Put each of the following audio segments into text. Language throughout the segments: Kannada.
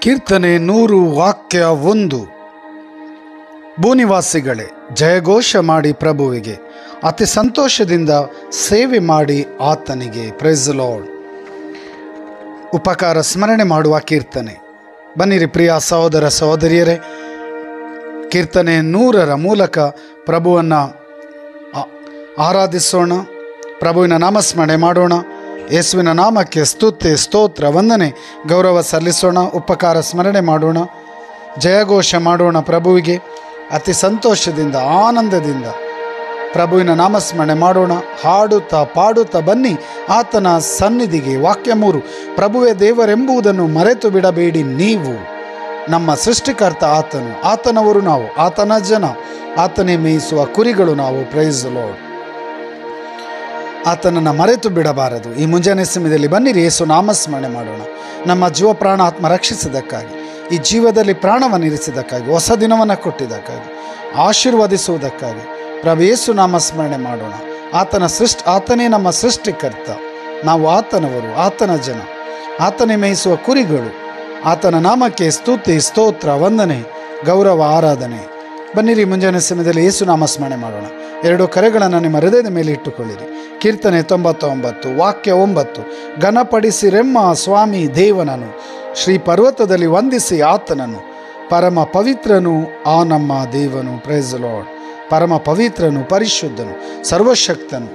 ಕೀರ್ತನೆ ನೂರು ವಾಕ್ಯ ಒಂದು ಭೂನಿವಾಸಿಗಳೇ ಜಯಘೋಷ ಮಾಡಿ ಪ್ರಭುವಿಗೆ ಅತಿ ಸಂತೋಷದಿಂದ ಸೇವೆ ಮಾಡಿ ಆತನಿಗೆ ಪ್ರೈಸ್ ಲಾರ್ಡ್ ಉಪಕಾರ ಸ್ಮರಣೆ ಮಾಡುವ ಕೀರ್ತನೆ ಬನ್ನಿರಿ ಪ್ರಿಯ ಸಹೋದರ ಸಹೋದರಿಯರೇ ಕೀರ್ತನೆ ನೂರರ ಮೂಲಕ ಪ್ರಭುವನ್ನು ಆ- ಆರಾಧಿಸೋಣ ಪ್ರಭುವಿನ ನಾಮಸ್ಮರಣೆ ಮಾಡೋಣ ಯೇಸುವಿನ ನಾಮಕ್ಕೆ ಸ್ತುತಿ ಸ್ತೋತ್ರ ವಂದನೆ ಗೌರವ ಸಲ್ಲಿಸೋಣ ಉಪಕಾರ ಸ್ಮರಣೆ ಮಾಡೋಣ ಜಯಘೋಷ ಮಾಡೋಣ ಪ್ರಭುವಿಗೆ ಅತಿ ಸಂತೋಷದಿಂದ ಆನಂದದಿಂದ ಪ್ರಭುವಿನ ನಾಮಸ್ಮರಣೆ ಮಾಡೋಣ ಹಾಡುತ್ತಾ ಪಾಡುತ್ತಾ ಬನ್ನಿ ಆತನ ಸನ್ನಿಧಿಗೆ ವಾಕ್ಯ ಮೂರು ಪ್ರಭುವೇ ದೇವರೆಂಬುದನ್ನು ಮರೆತು ಬಿಡಬೇಡಿ ನೀವು ನಮ್ಮ ಸೃಷ್ಟಿಕರ್ತ ಆತನು ಆತನವರು ನಾವು ಆತನ ಜನ ಆತನೇ ಮೇಯಿಸುವ ಕುರಿಗಳು ನಾವು ಪ್ರೈಸ್ ಲಾರ್ಡ್ ಆತನನ್ನು ಮರೆತು ಬಿಡಬಾರದು ಈ ಮುಂಜಾನೆ ಸಮಯದಲ್ಲಿ ಬನ್ನಿರಿ ಯೇಸು ನಾಮಸ್ಮರಣೆ ಮಾಡೋಣ ನಮ್ಮ ಜೀವ ಪ್ರಾಣ ಆತ್ಮ ರಕ್ಷಿಸಿದ್ದಕ್ಕಾಗಿ ಈ ಜೀವದಲ್ಲಿ ಪ್ರಾಣವನ್ನು ಇರಿಸಿದ್ದಕ್ಕಾಗಿ ಹೊಸ ದಿನವನ್ನು ಕೊಟ್ಟಿದ್ದಕ್ಕಾಗಿ ಆಶೀರ್ವದಿಸುವುದಕ್ಕಾಗಿ ಪ್ರಭು ಯೇಸು ನಾಮಸ್ಮರಣೆ ಮಾಡೋಣ ಆತನ ಸೃಷ್ಟಿ ಆತನೇ ನಮ್ಮ ಸೃಷ್ಟಿಕರ್ತ ನಾವು ಆತನವರು ಆತನ ಜನ ಆತನೇ ಮೇಯಿಸುವ ಕುರಿಗಳು ಆತನ ನಾಮಕ್ಕೆ ಸ್ತುತಿ ಸ್ತೋತ್ರ ವಂದನೆ ಗೌರವ ಆರಾಧನೆ ಬನ್ನಿರಿ ಮುಂಜಾನೆ ಸಮಯದಲ್ಲಿ ಯೇಸು ನಾಮಸ್ಮರಣೆ ಮಾಡೋಣ ಎರಡು ಕರೆಗಳನ್ನು ನಿಮ್ಮ ಹೃದಯದ ಮೇಲೆ ಇಟ್ಟುಕೊಳ್ಳಿರಿ ಕೀರ್ತನೆ ತೊಂಬತ್ತೊಂಬತ್ತು ವಾಕ್ಯ ಒಂಬತ್ತು ಘನಪಡಿಸಿರೆಮ್ಮ ಸ್ವಾಮಿ ದೇವನನು ಶ್ರೀ ಪರ್ವತದಲ್ಲಿ ವಂದಿಸಿ ಆತನನ್ನು ಪರಮ ಪವಿತ್ರನು ಆ ನಮ್ಮ ದೇವನು ಪ್ರೈಸ್ ಲಾರ್ಡ್ ಪರಮ ಪವಿತ್ರನು ಪರಿಶುದ್ಧನು ಸರ್ವಶಕ್ತನು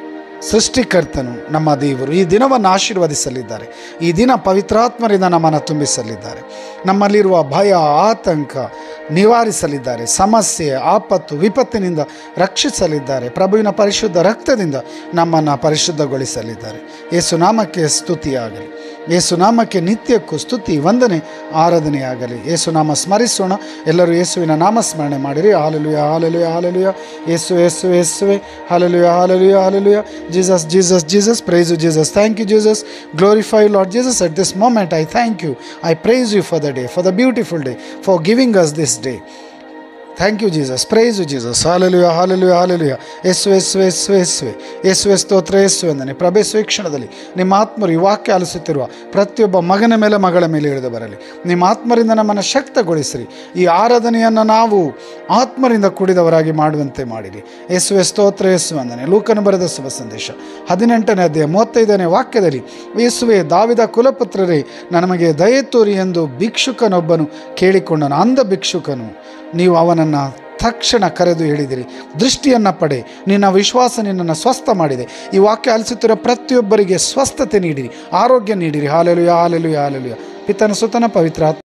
ಸೃಷ್ಟಿಕರ್ತನು ನಮ್ಮ ದೇವರು ಈ ದಿನವನ್ನು ಆಶೀರ್ವದಿಸಲಿದ್ದಾರೆ ಈ ದಿನ ಪವಿತ್ರಾತ್ಮರಿಂದ ನಮ್ಮನ್ನು ತುಂಬಿಸಲಿದ್ದಾರೆ ನಮ್ಮಲ್ಲಿರುವ ಭಯ ಆತಂಕ ನಿವಾರಿಸಲಿದ್ದಾರೆ ಸಮಸ್ಯೆ ಆಪತ್ತು ವಿಪತ್ತಿನಿಂದ ರಕ್ಷಿಸಲಿದ್ದಾರೆ ಪ್ರಭುವಿನ ಪರಿಶುದ್ಧ ರಕ್ತದಿಂದ ನಮ್ಮನ್ನು ಪರಿಶುದ್ಧಗೊಳಿಸಲಿದ್ದಾರೆ ಯೇಸು ನಾಮಕ್ಕೆ ಸ್ತುತಿಯಾಗಲಿ ಯೇಸು ನಾಮಕ್ಕೆ ನಿತ್ಯಕ್ಕೂ ಸ್ತುತಿ ವಂದನೆ ಆರಾಧನೆಯಾಗಲಿ ಯೇಸು ನಾಮ ಸ್ಮರಿಸೋಣ ಎಲ್ಲರೂ ಯೇಸುವಿನ ನಾಮಸ್ಮರಣೆ ಮಾಡಿರಿ ಹಾಲಲುಯ ಹಾಲಲುಯ ಹಾಲಲುಯ ಯೇಸು ಯೇಸು ಯೇಸುವೆ hallelujah hallelujah hallelujah Jesus Jesus Jesus praise Jesus thank you Jesus glorify Lord Jesus at this moment I thank you I praise you for the day for the beautiful day for giving us this day thank you Jesus praise you Jesus hallelujah hallelujah hallelujah Yesu Yesu Yesu ಯೇಸುವೆ ಯೇಸುವೆ ಸ್ತೋತ್ರ ಯೇಸು ಎಂದನೆ ಪ್ರಭೆ ಸ್ವೀಕ್ಷಣದಲ್ಲಿ ನಿಮ್ಮ ಆತ್ಮರು ಈ ವಾಕ್ಯ ಆಲಿಸುತ್ತಿರುವ ಪ್ರತಿಯೊಬ್ಬ ಮಗನ ಮೇಲೆ ಮಗಳ ಮೇಲೆ ಇಳಿದು ಬರಲಿ ನಿಮ್ಮ ಆತ್ಮರಿಂದ ನಮ್ಮನ್ನು ಶಕ್ತಗೊಳಿಸಿರಿ ಈ ಆರಾಧನೆಯನ್ನು ನಾವು ಆತ್ಮರಿಂದ ಕೂಡಿದವರಾಗಿ ಮಾಡುವಂತೆ ಮಾಡಿರಿ ಯೇಸುವೆ ಸ್ತೋತ್ರ ಯೇಸು ಎಂದನೆ ಲೂಕನ ಬರೆದ ಶುಭ ಸಂದೇಶ ಹದಿನೆಂಟನೇ ಅಧ್ಯಾಯ ಮೂವತ್ತೈದನೇ ವಾಕ್ಯದಲ್ಲಿ ಯೇಸುವೆ ದಾವಿದ ಕುಲಪುತ್ರರೇ ನಮಗೆ ದಯೆ ತೋರಿ ಎಂದು ಭಿಕ್ಷುಕನೊಬ್ಬನು ಕೇಳಿಕೊಂಡನು ಅಂಧ ಭಿಕ್ಷುಕನು ನೀವು ಅವನನ್ನು ತಕ್ಷಣ ಕರೆದು ಹೇಳಿದಿರಿ ದೃಷ್ಟಿಯನ್ನು ಪಡೆ ನಿನ್ನ ವಿಶ್ವಾಸ ನಿನ್ನನ್ನು ಸ್ವಸ್ಥ ಮಾಡಿದೆ ಈ ವಾಕ್ಯ ಆಲಿಸುತ್ತಿರೋ ಪ್ರತಿಯೊಬ್ಬರಿಗೆ ಸ್ವಸ್ಥತೆ ನೀಡಿರಿ ಆರೋಗ್ಯ ನೀಡಿರಿ ಹಾಲೆಲುಯ ಹಾಲೆಲುಯ ಹಾಲೆಲುಯ ಪಿತನ ಸುತನ ಪವಿತ್ರ ಆತ್ಮ